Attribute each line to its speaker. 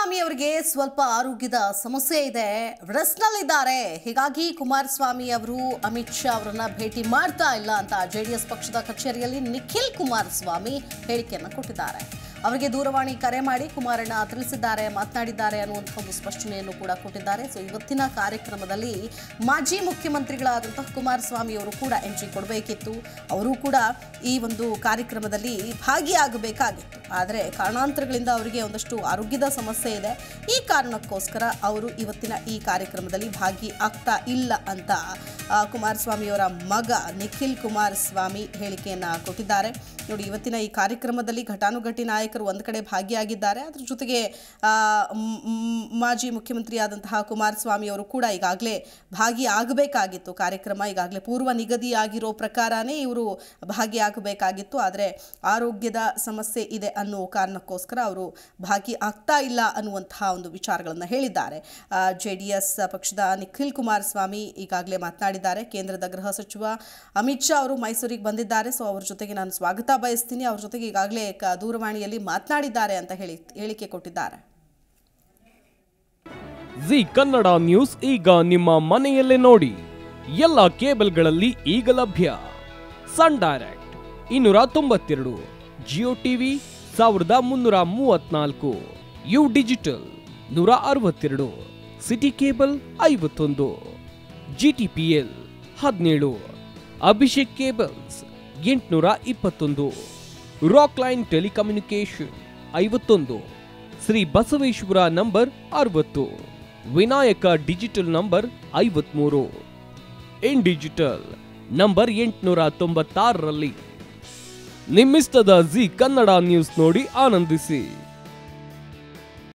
Speaker 1: ಕುಮಾರಸ್ವಾಮಿ ಅವರಿಗೆ ಸ್ವಲ್ಪ ಆರೋಗ್ಯದ ಸಮಸ್ಯೆ ಇದೆ ರೆಸ್ಟ್ನಲ್ಲಿದ್ದಾರೆ ಹೀಗಾಗಿ ಕುಮಾರಸ್ವಾಮಿ ಅವರು ಅಮಿತ್ ಶಾ ಅವರನ್ನ ಭೇಟಿ ಮಾಡ್ತಾ ಇಲ್ಲ ಅಂತ ಜೆಡಿಎಸ್ ಪಕ್ಷದ ಕಚೇರಿಯಲ್ಲಿ ನಿಖಿಲ್ ಕುಮಾರಸ್ವಾಮಿ ಹೇಳಿಕೆಯನ್ನು ಕೊಟ್ಟಿದ್ದಾರೆ ಅವರಿಗೆ ದೂರವಾಣಿ ಕರೆ ಮಾಡಿ ಕುಮಾರಣ್ಣ ತಿಳಿಸಿದ್ದಾರೆ ಮಾತನಾಡಿದ್ದಾರೆ ಅನ್ನುವಂಥ ಒಂದು ಸ್ಪಷ್ಟನೆಯನ್ನು ಕೂಡ ಕೊಟ್ಟಿದ್ದಾರೆ ಸೊ ಇವತ್ತಿನ ಕಾರ್ಯಕ್ರಮದಲ್ಲಿ ಮಾಜಿ ಮುಖ್ಯಮಂತ್ರಿಗಳಾದಂತಹ ಕುಮಾರಸ್ವಾಮಿ ಅವರು ಕೂಡ ಎಂಟ್ರಿ ಕೊಡಬೇಕಿತ್ತು ಅವರು ಕೂಡ ಈ ಒಂದು ಕಾರ್ಯಕ್ರಮದಲ್ಲಿ ಭಾಗಿಯಾಗಬೇಕಾಗಿತ್ತು ಆದರೆ ಕಾರಣಾಂತರಗಳಿಂದ ಅವರಿಗೆ ಒಂದಷ್ಟು ಆರೋಗ್ಯದ ಸಮಸ್ಯೆ ಇದೆ ಈ ಕಾರಣಕ್ಕೋಸ್ಕರ ಅವರು ಇವತ್ತಿನ ಈ ಕಾರ್ಯಕ್ರಮದಲ್ಲಿ ಭಾಗಿ ಆಗ್ತಾ ಇಲ್ಲ ಅಂತ ಆ, ಕುಮಾರಸ್ವಾಮಿಯವರ ಮಗ ನಿಖಿಲ್ ಕುಮಾರಸ್ವಾಮಿ ಹೇಳಿಕೆಯನ್ನು ಕೊಟ್ಟಿದ್ದಾರೆ ನೋಡಿ ಇವತ್ತಿನ ಈ ಕಾರ್ಯಕ್ರಮದಲ್ಲಿ ಘಟಾನುಘಟಿ ನಾಯಕರು ಒಂದು ಕಡೆ ಭಾಗಿಯಾಗಿದ್ದಾರೆ ಅದ್ರ ಜೊತೆಗೆ ಆ, ಮ್- ಮ್- ಮಾಜಿ ಮುಖ್ಯಮಂತ್ರಿಯಾದಂತಹ ಕುಮಾರಸ್ವಾಮಿ ಅವರು ಕೂಡ ಈಗಾಗಲೇ ಭಾಗಿಯಾಗಬೇಕಾಗಿತ್ತು ಕಾರ್ಯಕ್ರಮ ಈಗಾಗಲೇ ಪೂರ್ವ ನಿಗದಿಯಾಗಿರೋ ಪ್ರಕಾರನೇ ಇವರು ಭಾಗಿಯಾಗಬೇಕಾಗಿತ್ತು ಆದರೆ ಆರೋಗ್ಯದ ಸಮಸ್ಯೆ ಇದೆ ಅನ್ನೋ ಕಾರಣಕ್ಕೋಸ್ಕರ ಅವರು ಭಾಗಿ ಆಗ್ತಾ ಇಲ್ಲ ಅನ್ನುವಂತಹ ಒಂದು ವಿಚಾರಗಳನ್ನು ಹೇಳಿದ್ದಾರೆ ಜೆ ಡಿ ಎಸ್ ಪಕ್ಷದ ನಿಖಿಲ್ ಕುಮಾರಸ್ವಾಮಿ ಈಗಾಗಲೇ ಮಾತನಾಡಿದ್ದಾರೆ ಕೇಂದ್ರದ ಗೃಹ ಸಚಿವ ಅಮಿತ್ ಶಾ ಅವರು ಮೈಸೂರಿಗೆ ಬಂದಿದ್ದಾರೆ ಸೊ ಅವ್ರ ಜೊತೆಗೆ ನಾನು ಸ್ವಾಗತ ಬಯಸ್ತೀನಿ ಅವ್ರ ಜೊತೆಗೆ ಈಗಾಗಲೇ ಕ- ದೂರವಾಣಿಯಲ್ಲಿ ಮಾತನಾಡಿದ್ದಾರೆ ಅಂತ ಹೇಳಿ ಹೇಳಿಕೆ ಕೊಟ್ಟಿದ್ದಾರೆ
Speaker 2: ಜಿ ಕನ್ನಡ ನ್ಯೂಸ್ ಈಗ ನಿಮ್ಮ ಮನೆಯಲ್ಲೇ ನೋಡಿ ಎಲ್ಲ ಕೇಬಲ್ಗಳಲ್ಲಿ ಈಗ ಲಭ್ಯ ಸನ್ ಡೈರೆಕ್ಟ್ ಇನ್ನೂರ ತೊಂಬತ್ತೆರಡು ಜಿಯೋ ಟಿವಿ ಸಾವಿರದ ಮುನ್ನೂರ ಮೂವತ್ನಾಲ್ಕು ಯು ಡಿಜಿಟಲ್ ನೂರ ಅರವತ್ತೆರಡು ಸಿಟಿ ಕೇಬಲ್ ಐವತ್ತೊಂದು ಜಿಟಿಪಿಎಲ್ ಹದಿನೇಳು ಅಭಿಷೇಕ್ ಕೇಬಲ್ಸ್ ಎಂಟುನೂರ ಇಪ್ಪತ್ತೊಂದು ರಾಕ್ ಲೈನ್ ಟೆಲಿಕಮ್ಯುನಿಕೇಶನ್ ಐವತ್ತೊಂದು ಶ್ರೀ ಬಸವೇಶ್ವರ ನಂಬರ್ ಅರವತ್ತು ವಿನಾಯಕ ಡಿಜಿಟಲ್ ನಂಬರ್ ಐವತ್ಮೂರು ಇನ್ ಡಿಜಿಟಲ್ ನಂಬರ್ ಎಂಟುನೂರ ತೊಂಬತ್ತಾರರಲ್ಲಿ ನಿಮ್ಮಿಸ್ತದ ಜಿ ಕನ್ನಡ ನ್ಯೂಸ್ ನೋಡಿ ಆನಂದಿಸಿ